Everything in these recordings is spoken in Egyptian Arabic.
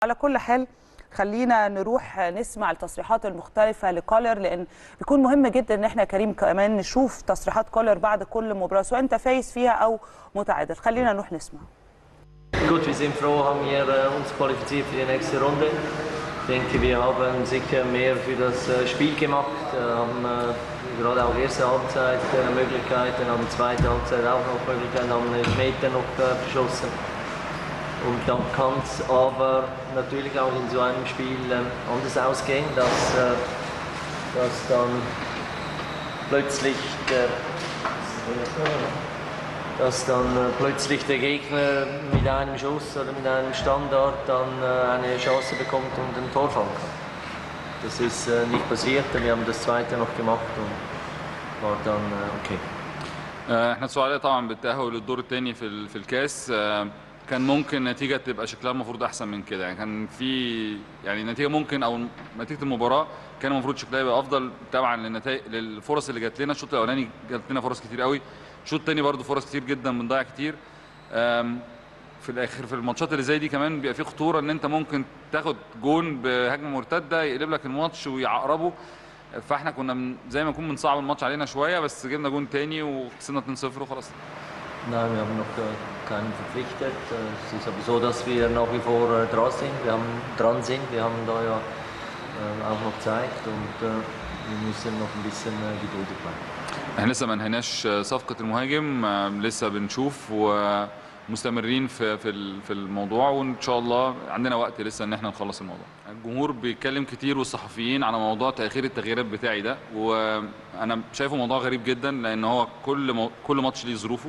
على كل حال خلينا نروح نسمع التصريحات المختلفة لكولر لأن بيكون مهم جدا إن احنا كريم كمان نشوف تصريحات كولر بعد كل مباراة سواء أنت فايز فيها أو متعادل خلينا نروح نسمع Gut, wir sind froh, haben wir äh, uns qualifiziert für die nächste Runde. Ich denke, wir haben sicher mehr für das äh, Spiel gemacht, äh, haben äh, gerade auch erste Halbzeit äh, Möglichkeiten, haben zweite Halbzeit auch noch Möglichkeiten, haben einen Meter noch äh, verschossen. Und dann kann es aber natürlich auch in so einem Spiel ähm, anders ausgehen, dass, äh, dass dann plötzlich der, dass dann äh, plötzlich der Gegner mit einem Schuss oder mit einem Standard dann äh, eine Chance bekommt und ein Tor fallen kann. Das ist äh, nicht passiert, wir haben das zweite noch gemacht und war dann äh, okay. آه، احنا سعداء طبعا بالتاهل للدور الثاني في ال- في الكاس آه، كان ممكن النتيجه تبقى شكلها المفروض احسن من كده يعني كان في يعني النتيجه ممكن او نتيجه المباراه كان المفروض شكلها يبقى افضل طبعا للنتائج للفرص اللي جات لنا الشوط الاولاني جات لنا فرص كتير قوي الشوط الثاني برضو فرص كتير جدا بنضيع كتير آم، في الاخر في الماتشات اللي زي دي كمان بيبقى في خطوره ان انت ممكن تاخد جون بهجمه مرتده يقلب لك الماتش ويعقربه فاحنا كنا من زي ما نكون بنصعب الماتش علينا شويه بس جبنا جون تاني وكسبنا 2-0 وخلاص Nein, wir haben noch äh, keinen verpflichtet. Äh, Es ist aber so, dass wir nach wie vor äh, dran sind. Wir haben, dran sind. Wir haben da ja äh, auch noch Zeit und äh, wir müssen noch ein bisschen äh, geduldig bleiben. احنا لسه ما انهيناش صفقه المهاجم آه، لسه بنشوف ومستمرين في في ال- في الموضوع وان شاء الله عندنا وقت لسه ان احنا نخلص الموضوع الجمهور بيتكلم كتير والصحفيين على موضوع تاخير التغييرات بتاعي ده وانا شايفه موضوع غريب جدا لان هو كل مو- كل ماتش ليه ظروفه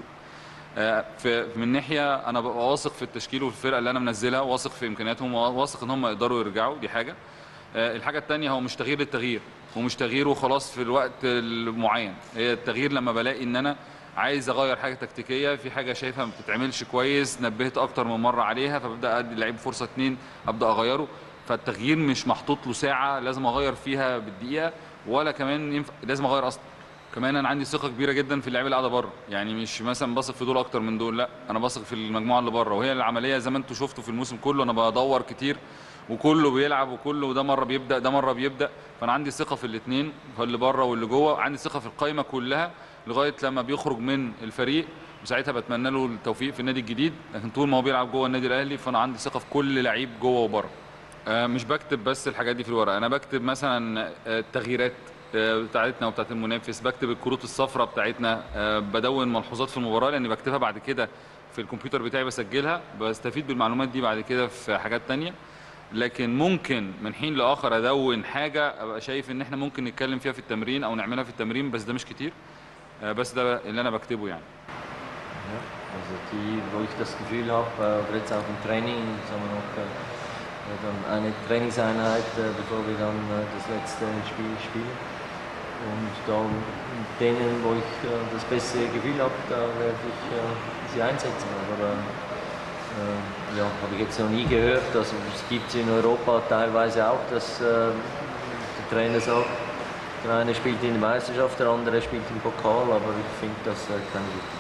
آه، في من ناحيه انا ببقى واثق في التشكيل والفرقه اللي انا منزلها واثق في امكانياتهم واثق ان هم يقدروا يرجعوا دي حاجه آه، الحاجه الثانيه هو مش تغيير للتغيير ومش تغيير وخلاص في الوقت المعين هي التغيير لما بلاقي ان انا عايز اغير حاجه تكتيكيه في حاجه شايفها ما بتتعملش كويس نبهت اكتر من مره عليها فببدا ادي اللعيب فرصه اتنين ابدا اغيره فالتغيير مش محطوط له ساعه لازم اغير فيها بالدقيقه ولا كمان ينفع لازم اغير اصلا كمان انا عندي ثقه كبيره جدا في اللعيبه اللي قاعده بره يعني مش مثلا بثق في دول اكتر من دول لا انا بثق في المجموعه اللي بره وهي العمليه زي ما انتم شفتوا في الموسم كله انا بدور كتير وكله بيلعب وكله ده مره بيبدا ده مره بيبدا فانا عندي ثقه في الاثنين اللي بره واللي جوه عندي ثقه في القايمه كلها لغايه لما بيخرج من الفريق وساعتها بتمنى له التوفيق في النادي الجديد لكن طول ما هو بيلعب جوه النادي الاهلي فانا عندي ثقه في كل لعيب جوه وبره آه، مش بكتب بس الحاجات دي في الورق انا بكتب مثلا آه، التغييرات آه، بتاعتنا وبتاعت المنافس بكتب الكروت الصفراء بتاعتنا آه، بدون ملحوظات في المباراه لاني بكتبها بعد كده في الكمبيوتر بتاعي بسجلها بستفيد بالمعلومات دي بعد كده في حاجات تانية لكن ممكن من حين لاخر ادون حاجه ابقى شايف ان احنا ممكن نتكلم فيها في التمرين او نعملها في التمرين بس ده مش كتير آه، بس ده اللي انا بكتبه يعني Ja, also die, wo ich das Gefühl habe, äh, oder jetzt auch im Training, sagen wir noch, äh, ja, dann eine Trainingseinheit, äh, bevor wir dann äh, das letzte Spiel spielen. Und da mit denen, wo ich äh, das beste Gefühl habe, da werde ich äh, sie einsetzen. Aber äh, äh, ja, habe ich jetzt noch nie gehört. Also es gibt es in Europa teilweise auch, dass äh, der Trainer sagt, der eine spielt in der Meisterschaft, der andere spielt im Pokal, aber ich finde das äh, keine gute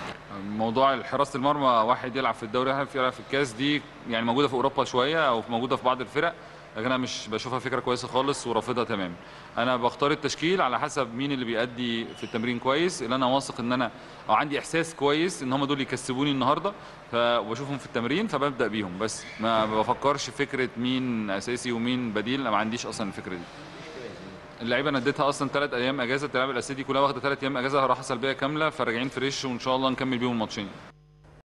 موضوع حراسه المرمى واحد يلعب في الدوري واحد يلعب في الكاس دي يعني موجوده في اوروبا شويه او موجوده في بعض الفرق لكن انا مش بشوفها فكره كويسه خالص ورافضها تماما انا بختار التشكيل على حسب مين اللي بيأدي في التمرين كويس اللي انا واثق ان انا او عندي احساس كويس ان هم دول يكسبوني النهارده فبشوفهم في التمرين فببدا بيهم بس ما بفكرش في فكره مين اساسي ومين بديل انا ما عنديش اصلا الفكره دي اللعيبه انا اديتها اصلا ثلاث ايام اجازه اللعيبه الاساسيه دي كلها واخده ثلاث ايام اجازه راحه سلبيه كامله فراجعين فريش وان شاء الله نكمل بيهم الماتشين